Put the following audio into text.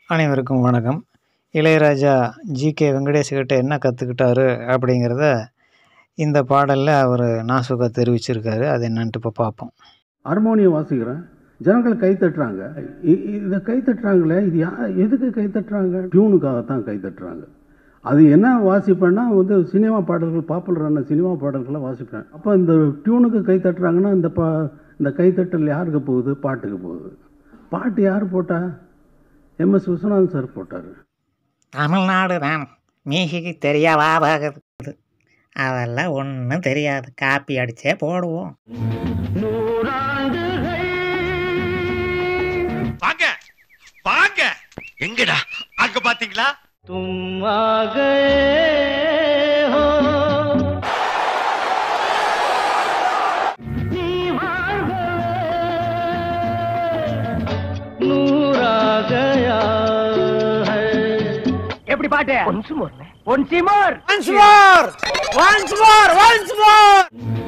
அனைவருக்கும் வணக்கம் இளையராஜா ஜிகே வெங்கடேஷ்கிட்ட என்ன கற்றுக்கிட்டாரு அப்படிங்கிறத இந்த பாடலில் அவர் நாசுக்காக தெரிவிச்சிருக்காரு அது என்னன்ட்டு இப்போ பார்ப்போம் ஹார்மோனியம் வாசிக்கிறேன் ஜனங்கள் கை தட்டுறாங்க இ- இ- இதை கை தட்டுறாங்களே இது யா எதுக்கு கை தட்டுறாங்க டியூனுக்காகத்தான் கை தட்டுறாங்க அது என்ன வாசிப்பேன்னா வந்து சினிமா பாடல்கள் பாப்புலரான சினிமா பாடல்களை வாசிப்பேன் அப்போ இந்த டியூனுக்கு கை தட்டுறாங்கன்னா இந்த பா இந்த கைத்தட்டல் யாருக்கு போகுது பாட்டுக்கு போகுது பாட்டு யார் போட்டா எம்எஸ் விஸ்வநாதன் சார் போட்டார் தமிழ்நாடு தான் மியூசிக்கு தெரியாவாகிறது அதெல்லாம் ஒன்றும் தெரியாது காப்பி அடிச்சே போடுவோம் வாங்க வாங்க எங்கடா அங்க பாத்தீங்களா எப்படி பாட்டு once more once more once more once more once மோர்